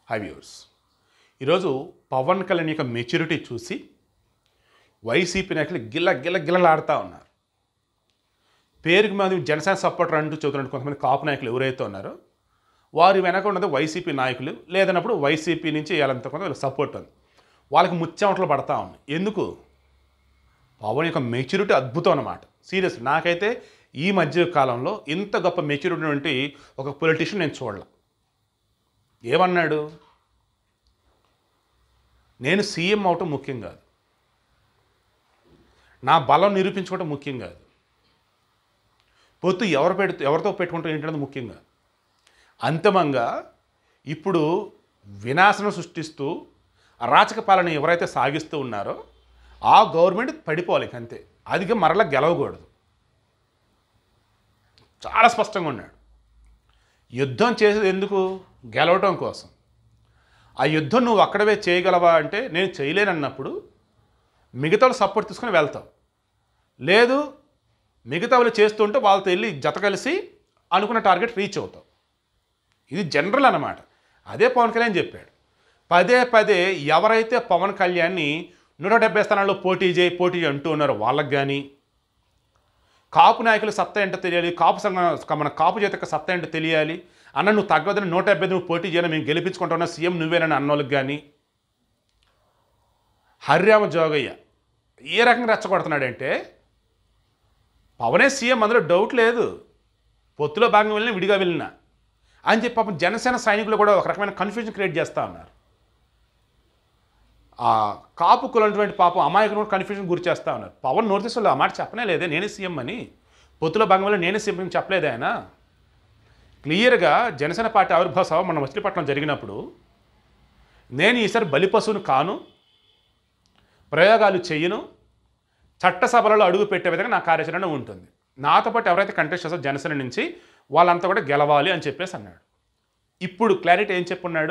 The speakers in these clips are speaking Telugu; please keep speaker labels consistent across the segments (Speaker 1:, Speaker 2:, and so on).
Speaker 1: హై వ్యూర్స్ ఈరోజు పవన్ కళ్యాణ్ యొక్క మెచ్యూరిటీ చూసి వైసీపీ నాయకులు గిల్ల గిల్ల గిల్లలాడుతూ ఉన్నారు పేరుకి మంది జనసేన సపోర్టర్ అంటూ చెబుతున్నట్టు కొంతమంది కాపు నాయకులు ఎవరైతే ఉన్నారో వారి వెనక ఉన్నది వైసీపీ నాయకులు లేదన్నప్పుడు వైసీపీ నుంచి వీళ్ళంత కొంత వీళ్ళకి సపోర్ట్ ఉంది వాళ్ళకి ముచ్చెమటలు పడతా ఉంది ఎందుకు పవన్ యొక్క మెచ్యూరిటీ అద్భుతం అన్నమాట సీరియస్ నాకైతే ఈ మధ్య కాలంలో ఇంత గొప్ప మెచ్యూరిటీ ఉన్నటువంటి ఒక పొలిటీషియన్ నేను చూడలే ఏమన్నాడు నేను సీఎం అవటం ముఖ్యం కాదు నా బలం నిరూపించుకోవటం ముఖ్యం కాదు పొత్తు ఎవరు పెడుతూ ఎవరితో పెట్టుకుంటాం ఏంటనేది ముఖ్యం కాదు అంతిమంగా ఇప్పుడు వినాశనం సృష్టిస్తూ అరాచక పాలన ఎవరైతే సాగిస్తూ ఉన్నారో ఆ గవర్నమెంట్ పడిపోవాలి ఇంక అంతే అదిగా మరలా గెలవకూడదు చాలా స్పష్టంగా ఉన్నాడు యుద్ధం చేసేది ఎందుకు గెలవటం కోసం ఆ యుద్ధం నువ్వు అక్కడవే చేయగలవా అంటే నేను చేయలేనన్నప్పుడు మిగతా వాళ్ళు సపోర్ట్ తీసుకొని వెళ్తావు లేదు మిగతా వాళ్ళు చేస్తుంటే వాళ్ళతో వెళ్ళి జత కలిసి అనుకున్న టార్గెట్ రీచ్ అవుతావు ఇది జనరల్ అన్నమాట అదే పవన్ కళ్యాణ్ చెప్పాడు పదే పదే ఎవరైతే పవన్ కళ్యాణ్ని నూట డెబ్బై స్థానాల్లో పోటీ చేయి పోటీ చేయి అంటూ ఉన్నారో వాళ్ళకి కానీ కాపు నాయకులు సత్తా ఏంటో తెలియాలి కాపు సంఘ మన కాపు చేత యొక్క సత్తా ఏంటో తెలియాలి అన్న నువ్వు తగ్గదని నూట డెబ్బై నువ్వు పోటీ చేయను మేము గెలిపించుకుంటున్నా సీఎం నువ్వేనని అన్నోళ్ళకి కానీ హరిరామ జోగయ్య ఏ రకంగా రెచ్చగొడుతున్నాడంటే పవనే సీఎం అందులో డౌట్ లేదు పొత్తులో భాగంగా వెళ్ళినా విడిగా వెళ్ళినా అని చెప్పి పాపం జనసేన సైనికులు కూడా ఒక రకమైన కన్ఫ్యూజన్ క్రియేట్ చేస్తూ ఉన్నారు ఆ కాపు కులటువంటి పాపం అమాయకులు కూడా కన్ఫ్యూజన్ గురి చేస్తూ ఉన్నారు పవన్ నోటీస్ వాళ్ళు ఆ మాట చెప్పనే లేదే నేనే సీఎం అని పొత్తులో భాగంలో నేనే సీఎం అని చెప్పలేదే ఆయన క్లియర్గా జనసేన పార్టీ ఆవిర్భావ సభ మన మచిలీపట్నం జరిగినప్పుడు నేను ఈసారి బలిపశువును కాను ప్రయోగాలు చెయ్యను చట్టసభలలో అడుగు పెట్టే విధంగా నా కార్యాచరణ ఉంటుంది నాతో పాటు ఎవరైతే కంటెస్ట్ చేస్తారో జనసేన నుంచి వాళ్ళంతా కూడా గెలవాలి అని చెప్పేసి అన్నాడు ఇప్పుడు క్లారిటీ ఏం చెప్పున్నాడు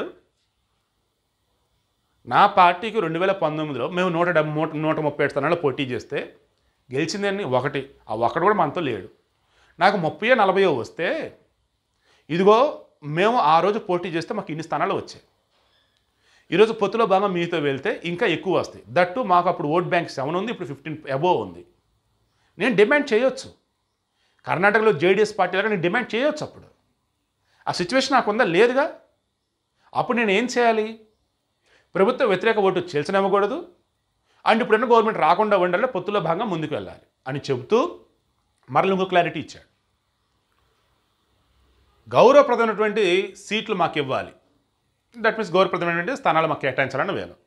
Speaker 1: నా పార్టీకి రెండు వేల పంతొమ్మిదిలో మేము నూట డెబ్బై నూట నూట ముప్పై ఏడు స్థానాల్లో పోటీ చేస్తే గెలిచిందని ఒకటి ఆ ఒకటి కూడా మనతో లేడు నాకు ముప్పై నలభయో వస్తే ఇదిగో మేము ఆ రోజు పోటీ చేస్తే మాకు ఇన్ని స్థానాలు వచ్చాయి ఈరోజు పొత్తులో భాగం మీతో వెళ్తే ఇంకా ఎక్కువ వస్తాయి దట్టు మాకు అప్పుడు ఓట్ బ్యాంక్ సెవెన్ ఉంది ఇప్పుడు ఫిఫ్టీన్ అబోవ్ ఉంది నేను డిమాండ్ చేయొచ్చు కర్ణాటకలో జేడీఎస్ పార్టీ లాగా నేను డిమాండ్ చేయొచ్చు అప్పుడు ఆ సిచ్యువేషన్ నాకు ఉందా లేదుగా అప్పుడు నేను ఏం చేయాలి ప్రభుత్వ వ్యతిరేక ఓటు చేల్చనివ్వకూడదు అండ్ ఇప్పుడున్న గవర్నమెంట్ రాకుండా ఉండాలి పొత్తులో భాగంగా ముందుకు వెళ్ళాలి అని చెబుతూ మరల ఇంకో క్లారిటీ ఇచ్చాడు గౌరవప్రదమైనటువంటి సీట్లు మాకు ఇవ్వాలి దట్ మీన్స్ గౌరవప్రదమైనటువంటి స్థానాలు మాకు కేటాయించాలని వేలు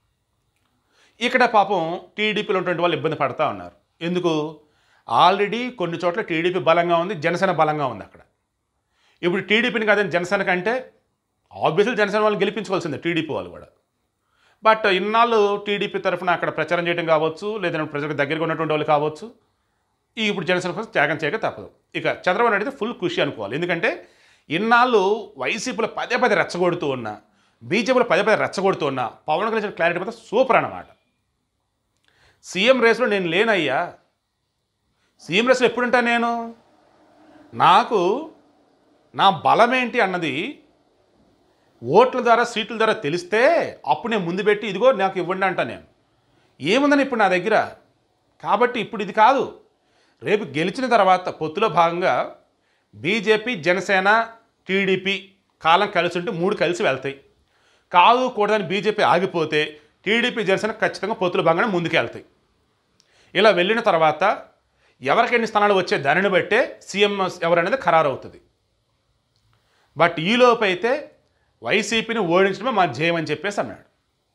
Speaker 1: ఇక్కడ పాపం టీడీపీలో ఉన్నటువంటి వాళ్ళు ఇబ్బంది పడతా ఉన్నారు ఎందుకు ఆల్రెడీ కొన్ని చోట్ల టీడీపీ బలంగా ఉంది జనసేన బలంగా ఉంది అక్కడ ఇప్పుడు టీడీపీని కాదని జనసేన కంటే ఆబ్వియస్లీ జనసేన వాళ్ళు గెలిపించుకోవాల్సిందే టీడీపీ వాళ్ళు కూడా బట్ ఇన్నాళ్ళు టీడీపీ తరఫున అక్కడ ప్రచారం చేయడం కావచ్చు లేదంటే ప్రజలకు దగ్గరగా ఉన్నటువంటి వాళ్ళు కావచ్చు ఈ ఇప్పుడు జనసేన కోసం త్యాగం చేయక తప్పదు ఇక చంద్రబాబు నాయుడు అయితే ఫుల్ ఖుషి అనుకోవాలి ఎందుకంటే ఇన్నాళ్ళు వైసీపీలో పదే పదే రెచ్చగొడుతూ ఉన్నా బీజేపీలో పదే పదే రెచ్చగొడుతూ ఉన్నా పవన్ కళ్యాణ్ క్లారిటీ మాత్రం సూపర్ అన్నమాట సీఎం రేస్లో నేను లేనయ్యా సీఎం రేస్లో ఎప్పుడుంటా నేను నాకు నా బలం ఏంటి అన్నది ఓట్ల ద్వారా సీట్ల ద్వారా తెలిస్తే అప్పుడు నేను ముందు పెట్టి ఇదిగో నాకు ఇవ్వండి అంటా నేను ఏముందని ఇప్పుడు నా దగ్గర కాబట్టి ఇప్పుడు ఇది కాదు రేపు గెలిచిన తర్వాత పొత్తులో భాగంగా బీజేపీ జనసేన టీడీపీ కాలం కలిసి ఉంటే మూడు కలిసి వెళ్తాయి కాదు కూడదని బీజేపీ ఆగిపోతే టీడీపీ జనసేన ఖచ్చితంగా పొత్తుల భాగంగానే ముందుకు వెళ్తాయి ఇలా వెళ్ళిన తర్వాత ఎవరికి ఎన్ని స్థానాలు వచ్చే దానిని బట్టే సీఎం ఎవరనేది ఖరారు అవుతుంది బట్ ఈలోపు అయితే వైసీపీని ఓడించడమే మా జయం అని చెప్పేసి అన్నాడు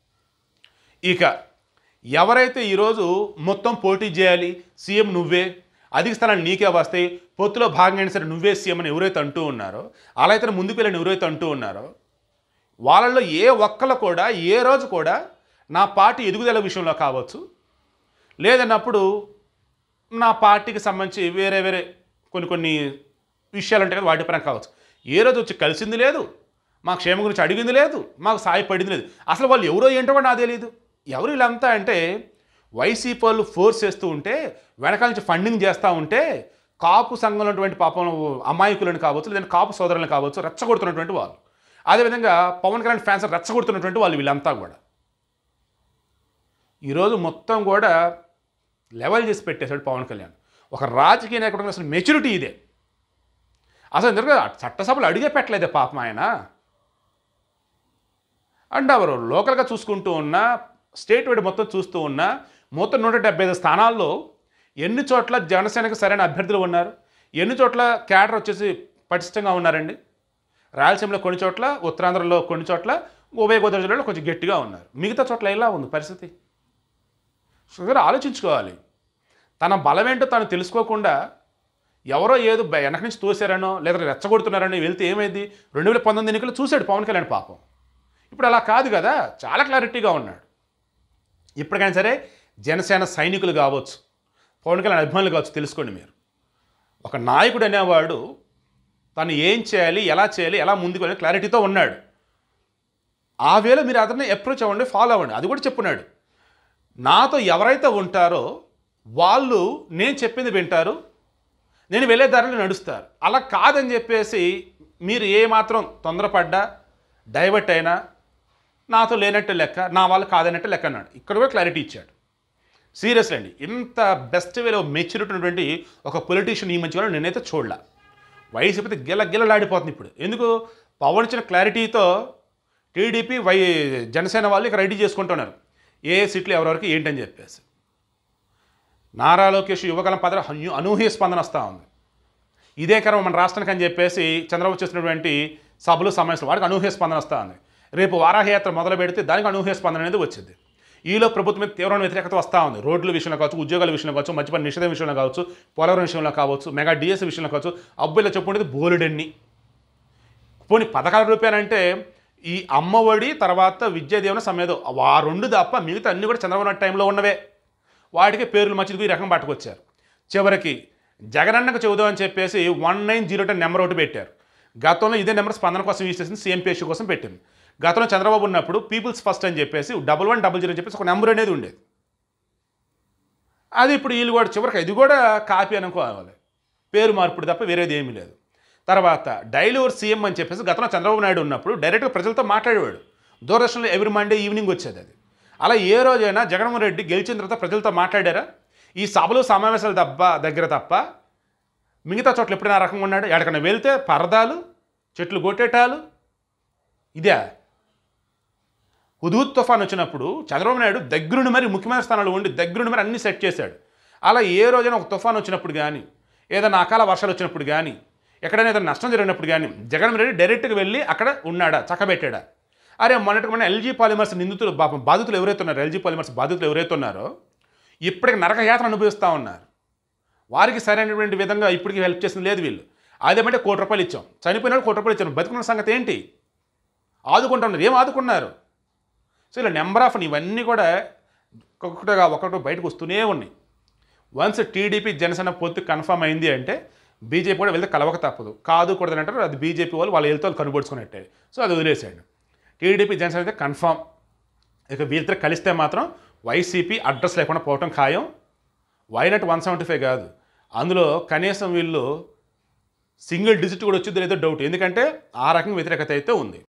Speaker 1: ఇక ఎవరైతే ఈరోజు మొత్తం పోటీ చేయాలి సీఎం నువ్వే అధిక స్థానాలు నీకే వస్తాయి పొత్తులో భాగంగా సరే నువ్వే సీఎం అని ఎవరైతే అంటూ ఉన్నారో అలా అయితే ముందుకు వెళ్ళని ఎవరైతే అంటూ ఉన్నారో వాళ్ళల్లో ఏ ఒక్కళ్ళు కూడా ఏ రోజు కూడా నా పార్టీ ఎదుగుదల విషయంలో కావచ్చు లేదన్నప్పుడు నా పార్టీకి సంబంధించి వేరే వేరే కొన్ని కొన్ని విషయాలు ఉంటాయి కదా వాటి పరంగా కావచ్చు ఏ రోజు వచ్చి కలిసింది లేదు మా క్షేమం గురించి అడిగింది లేదు మాకు సాయపడింది లేదు అసలు వాళ్ళు ఎవరో ఏంటో కూడా నాకు తెలియదు ఎవరు వీళ్ళంతా అంటే వైసీపీ వాళ్ళు ఫోర్స్ చేస్తూ ఉంటే వెనకాల నుంచి ఫండింగ్ చేస్తూ ఉంటే కాపు సంఘంలో ఉన్నటువంటి పాపం అమాయకులను కావచ్చు లేదంటే కాపు సోదరులను కావచ్చు రెచ్చగొడుతున్నటువంటి వాళ్ళు అదేవిధంగా పవన్ కళ్యాణ్ ఫ్యాన్స్ రెచ్చగొడుతున్నటువంటి వాళ్ళు వీళ్ళంతా కూడా ఈరోజు మొత్తం కూడా లెవెల్ చేసి పెట్టేశాడు పవన్ కళ్యాణ్ ఒక రాజకీయ నాయకుడు అసలు మెచ్యూరిటీ ఇదే అసలు ఎందుకు చట్టసభలు అడిగే పెట్టలేదే పాపం ఆయన అండ్ ఎవరు లోకల్గా చూసుకుంటూ ఉన్నా స్టేట్ వైడ్ మొత్తం చూస్తూ ఉన్నా మొత్తం నూట డెబ్బై ఐదు స్థానాల్లో ఎన్ని చోట్ల జనసేనకు సరైన అభ్యర్థులు ఉన్నారు ఎన్ని చోట్ల క్యాడర్ వచ్చేసి పటిష్టంగా ఉన్నారండి రాయలసీమలో కొన్ని చోట్ల ఉత్తరాంధ్రలో కొన్ని చోట్ల ఉభయ గోదావరి జిల్లాలో కొంచెం గట్టిగా ఉన్నారు మిగతా చోట్ల ఎలా ఉంది పరిస్థితి సుగర్ ఆలోచించుకోవాలి తన బలం ఏంటో తను తెలుసుకోకుండా ఎవరో ఏదో బ- వెనక నుంచి తోసారనో లేదా రెచ్చగొడుతున్నారనో వెళ్తే ఏమైంది రెండు వేల పంతొమ్మిది ఎన్నికలు చూశాడు పవన్ కళ్యాణ్ పాపం ఇప్పుడు అలా కాదు కదా చాలా క్లారిటీగా ఉన్నాడు ఇప్పటికైనా సరే జనసేన సైనికులు కావచ్చు పవన్ కళ్యాణ్ అభిమానులు కావచ్చు తెలుసుకోండి మీరు ఒక నాయకుడు అనేవాడు తను ఏం చేయాలి ఎలా చేయాలి ఎలా ముందుకు వెళ్ళాలి క్లారిటీతో ఉన్నాడు ఆ వేళ మీరు అతన్ని అప్రోచ్ అవ్వండి ఫాలో అవ్వండి అది కూడా చెప్పున్నాడు నాతో ఎవరైతే ఉంటారో వాళ్ళు నేను చెప్పింది వింటారు నేను వెళ్ళే దారిలో నడుస్తారు అలా కాదని చెప్పేసి మీరు ఏ మాత్రం తొందరపడ్డా డైవర్ట్ అయినా నాతో లేనట్టు లెక్క నా వాళ్ళు కాదన్నట్టు లెక్క అన్నాడు ఇక్కడ కూడా క్లారిటీ ఇచ్చాడు సీరియస్లీ అండి ఇంత బెస్ట్ వేలో మెచ్యూరిటీ ఉన్నటువంటి ఒక పొలిటీషియన్ ఈ మధ్యలో నేనైతే చూడలే వైసీపీ గిల్ల గిల్లలాడిపోతుంది ఇప్పుడు ఎందుకు పవన్ ఇచ్చిన క్లారిటీతో టీడీపీ వై జనసేన వాళ్ళు ఇక రెడీ చేసుకుంటున్నారు ఏ సీట్లు ఎవరెవరికి ఏంటని చెప్పేసి నారా లోకేష్ యువగలం పదర అను- అనూహ్య స్పందన వస్తూ ఉంది ఇదే కరం మన రాష్ట్రానికి అని చెప్పేసి చంద్రబాబు చేసినటువంటి సభలు సమావేశాలు వాడికి అనూహ్య స్పందన వస్తూ ఉంది రేపు వారాహయాత్ర మొదలు పెడితే దానికి అనూహ్య స్పందన అనేది వచ్చింది ఈలో ప్రభుత్వం మీద తీవ్రమైన వ్యతిరేకత వస్తూ ఉంది రోడ్ల విషయంలో కావచ్చు ఉద్యోగాల విషయంలో కావచ్చు మద్యపాన నిషేధం విషయంలో కావచ్చు పోలవరం విషయంలో కావచ్చు మెగా డిఎస్ విషయంలో కావచ్చు అబ్బాయిలో చెప్పుకుంటే బోలెడన్ని పోనీ పథకాల రూపాయలంటే ఈ అమ్మఒడి తర్వాత విద్యా దీవెన సమేదో ఆ రెండు తప్ప మిగతా అన్ని కూడా చంద్రబాబు నాయుడు టైంలో ఉన్నవే వాటికి పేర్లు మంచిది ఈ రకం పట్టుకొచ్చారు చివరికి జగనన్నకు చెబుదామని చెప్పేసి one nine zero ten number ఒకటి పెట్టారు గతంలో ఇదే నెంబర్ స్పందన కోసం యూజ్ చేసింది సీఎం పేషి కోసం పెట్టింది గతంలో చంద్రబాబు ఉన్నప్పుడు పీపుల్స్ ఫస్ట్ అని చెప్పేసి డబల్ వన్ డబల్ జీరో అని చెప్పేసి ఒక నెంబర్ అనేది ఉండేది అది ఇప్పుడు వీళ్ళు కూడా చివరికి ఇది కూడా కాపీ అనుకోవాలి పేరు మార్పుడు తప్ప వేరేది ఏమీ లేదు తర్వాత డైలీ ఓవర్ సీఎం అని చెప్పేసి గతంలో చంద్రబాబు నాయుడు ఉన్నప్పుడు డైరెక్ట్గా ప్రజలతో మాట్లాడేవాడు దూరదర్శన్లో ఎవ్రీ మండే ఈవినింగ్ వచ్చేది అది అలా ఏ రోజైనా జగన్మోహన్ రెడ్డి గెలిచిన తర్వాత ప్రజలతో మాట్లాడారా ఈ సభలు సమావేశాలు తప్ప దగ్గర తప్ప మిగతా చోట్ల ఎప్పుడైనా ఆ రకంగా ఉన్నాడు ఎక్కడికైనా వెళ్తే పరదాలు చెట్లు కొట్టేటాలు ఇదే హుదూద్ తుఫాన్ వచ్చినప్పుడు చంద్రబాబు నాయుడు దగ్గరుండి మరి ముఖ్యమైన స్థానాలు ఉండి దగ్గరుండి మరి అన్ని సెట్ చేశాడు అలా ఏ రోజైనా ఒక తుఫాన్ వచ్చినప్పుడు కానీ ఏదైనా అకాల వర్షాలు వచ్చినప్పుడు కానీ ఎక్కడైనా ఏదైనా నష్టం జరిగినప్పుడు కానీ జగన్ రెడ్డి డైరెక్ట్గా వెళ్ళి అక్కడ ఉన్నాడా చక్కబెట్టాడా అరే మొన్నటికి మన ఎల్జీ పాలిమర్స్ నిందితులు పాపం బాధితులు ఎవరైతే ఉన్నారో ఎల్జీ పాలిమర్స్ బాధితులు ఎవరైతే ఉన్నారో ఇప్పటికి నరకయాత్ర అనుభవిస్తూ ఉన్నారు వారికి సరైనటువంటి విధంగా ఇప్పటికి హెల్ప్ చేసింది లేదు వీళ్ళు అదేమంటే కోటి రూపాయలు ఇచ్చాం చనిపోయిన వాళ్ళు కోటి రూపాయలు ఇచ్చాం బతుకున్న సంగతి ఏంటి ఆదుకుంటున్నారు ఏం ఆదుకున్నారు సో ఇలా నెంబర్ ఆఫ్ ఇవన్నీ కూడా ఒక్కొక్కటిగా ఒక్కొక్కటి బయటకు వస్తూనే ఉన్నాయి వన్స్ టీడీపీ జనసేన పొత్తు కన్ఫర్మ్ అయింది అంటే బీజేపీ కూడా వెళ్తే కలవక తప్పదు కాదు కూడదని అంటారు అది బీజేపీ వాళ్ళు వాళ్ళ వెళ్తే వాళ్ళు కనుగొడుచుకున్నట్టే సో అది వదిలేసాడు టీడీపీ జనసేన అయితే కన్ఫర్మ్ ఇక వీళ్ళిద్దరు కలిస్తే మాత్రం వైసీపీ అడ్రస్ లేకుండా పోవటం ఖాయం వైనట్ వన్ సెవెంటీ ఫైవ్ కాదు అందులో కనీసం వీళ్ళు సింగిల్ డిజిట్ కూడా వచ్చిందో లేదో డౌట్ ఎందుకంటే ఆ రకంగా వ్యతిరేకత అయితే ఉంది